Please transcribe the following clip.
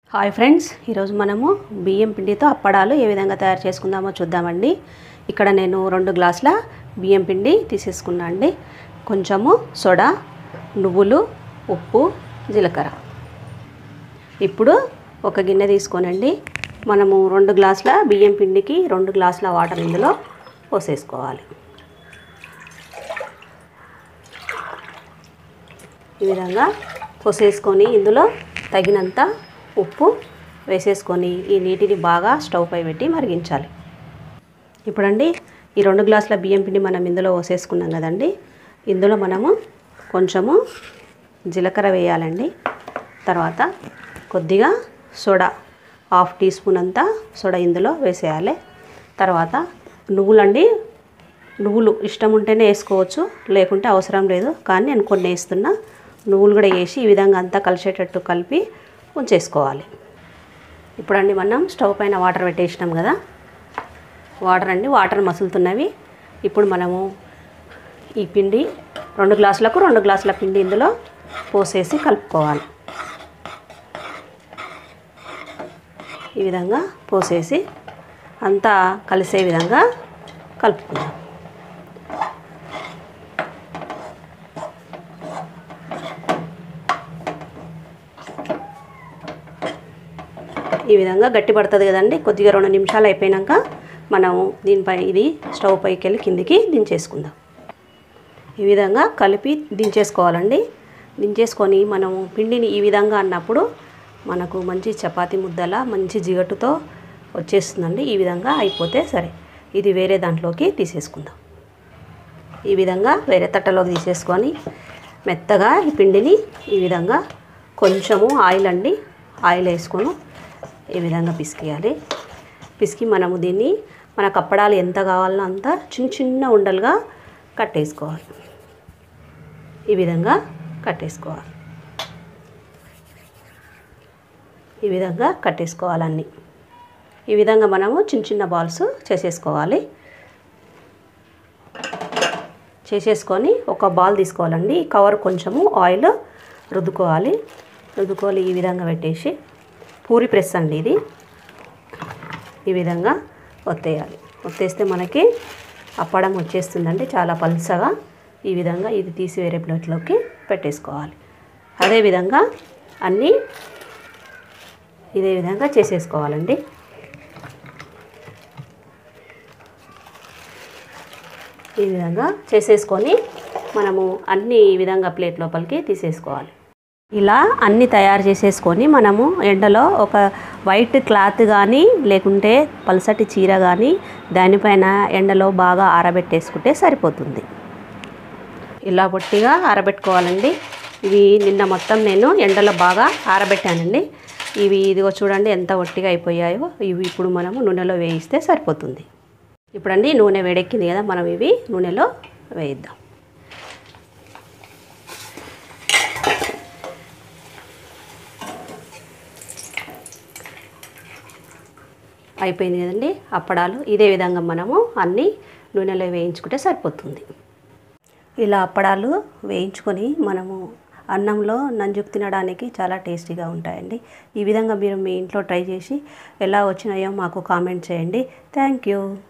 hi friends ఈరోజు మనము బియ్యం పిండితో అప్పడాలు ఏ విధంగా తయారు చేసుకుందామో చూద్దామండి ఇక్కడ నేను రెండు గ్లాసుల బియ్యం పిండి తీసేసుకున్నా అండి కొంచెము సోడా నువ్వులు ఉప్పు జీలకర్ర ఇప్పుడు ఒక గిన్నె తీసుకోనండి మనము రెండు గ్లాసుల బియ్యం పిండికి రెండు గ్లాసుల వాటర్ ఇందులో పోసేసుకోవాలి ఈ విధంగా పోసేసుకొని ఇందులో తగినంత ఉప్పు వేసేసుకొని ఈ నీటిని బాగా స్టవ్ పై పెట్టి మరిగించాలి ఇప్పుడండి ఈ రెండు గ్లాసుల బియ్యం పిండి మనం ఇందులో పోసేసుకున్నాం కదండి ఇందులో మనము కొంచెము జీలకర్ర వేయాలండి తర్వాత కొద్దిగా సోడా హాఫ్ టీ స్పూన్ అంతా సోడా ఇందులో వేసేయాలి తర్వాత నువ్వులండి నువ్వులు ఇష్టం ఉంటేనే వేసుకోవచ్చు లేకుంటే అవసరం లేదు కానీ నేను కొన్ని వేస్తున్నా నువ్వులు కూడా వేసి ఈ విధంగా అంతా కలిసేటట్టు కలిపి ఉంచేసుకోవాలి ఇప్పుడండి మనం స్టవ్ పైన వాటర్ పెట్టేసినాం కదా వాటర్ అండి వాటర్ మసులుతున్నవి ఇప్పుడు మనము ఈ పిండి రెండు గ్లాసులకు రెండు గ్లాసుల పిండి ఇందులో పోసేసి కలుపుకోవాలి ఈ విధంగా పోసేసి అంతా కలిసే విధంగా కలుపుకుందాం ఈ విధంగా గట్టి పడుతుంది కదండి కొద్దిగా రెండు నిమిషాలు అయిపోయాక మనం దీనిపై ఇది స్టవ్ పైకి వెళ్ళి కిందికి దించేసుకుందాం ఈ విధంగా కలిపి దించేసుకోవాలండి దించేసుకొని మనము పిండిని ఈ విధంగా అన్నప్పుడు మనకు మంచి చపాతీ ముద్దలా మంచి జిగటుతో వచ్చేస్తుందండి ఈ విధంగా అయిపోతే సరే ఇది వేరే దాంట్లోకి తీసేసుకుందాం ఈ విధంగా వేరే తట్టలోకి తీసేసుకొని మెత్తగా ఈ పిండిని ఈ విధంగా కొంచెము ఆయిల్ అండి ఆయిల్ వేసుకొని ఈ విధంగా పిసికియాలి పిసికి మనము దీన్ని మనకు అప్పడాలు ఎంత కావాలనో అంత చిన్న చిన్న ఉండలుగా కట్టేసుకోవాలి ఈ విధంగా కట్టేసుకోవాలి ఈ విధంగా కట్టేసుకోవాలన్నీ ఈ విధంగా మనము చిన్న చిన్న బాల్స్ చేసేసుకోవాలి చేసేసుకొని ఒక బాల్ తీసుకోవాలండి ఈ కవర్ కొంచెము ఆయిల్ రుద్దుకోవాలి రుద్దుకోవాలి ఈ విధంగా పెట్టేసి పూరి ప్రెస్ అండి ఇది ఈ విధంగా ఒత్తేయాలి ఒత్తేస్తే మనకి అప్పడం వచ్చేస్తుందండి చాలా పల్సగా ఈ విధంగా ఇది తీసి వేరే ప్లేట్లోకి పెట్టేసుకోవాలి అదేవిధంగా అన్నీ ఇదే విధంగా చేసేసుకోవాలండి ఈ విధంగా చేసేసుకొని మనము అన్ని ఈ విధంగా ప్లేట్ లోపలికి తీసేసుకోవాలి ఇలా అన్ని తయారు చేసేసుకొని మనము ఎండలో ఒక వైట్ క్లాత్ కానీ లేకుంటే పలసటి చీర కానీ దానిపైన ఎండలో బాగా ఆరబెట్టేసుకుంటే సరిపోతుంది ఇలా పొట్టిగా ఆరబెట్టుకోవాలండి ఇవి నిన్న మొత్తం నేను ఎండలో బాగా ఆరబెట్టానండి ఇవి ఇదిగో చూడండి ఎంత ఒట్టిగా అయిపోయాయో ఇవి ఇప్పుడు మనము నూనెలో వేయిస్తే సరిపోతుంది ఇప్పుడండి నూనె వేడెక్కింది కదా మనం ఇవి నూనెలో వేయిద్దాం అయిపోయింది కదండి అప్పడాలు ఇదే విధంగా మనము అన్నీ నూనెలో వేయించుకుంటే సరిపోతుంది ఇలా అప్పడాలు వేయించుకొని మనము అన్నంలో నంజుకు తినడానికి చాలా టేస్టీగా ఉంటాయండి ఈ విధంగా మీరు మీ ఇంట్లో ట్రై చేసి ఎలా వచ్చినాయో మాకు కామెంట్ చేయండి థ్యాంక్ యూ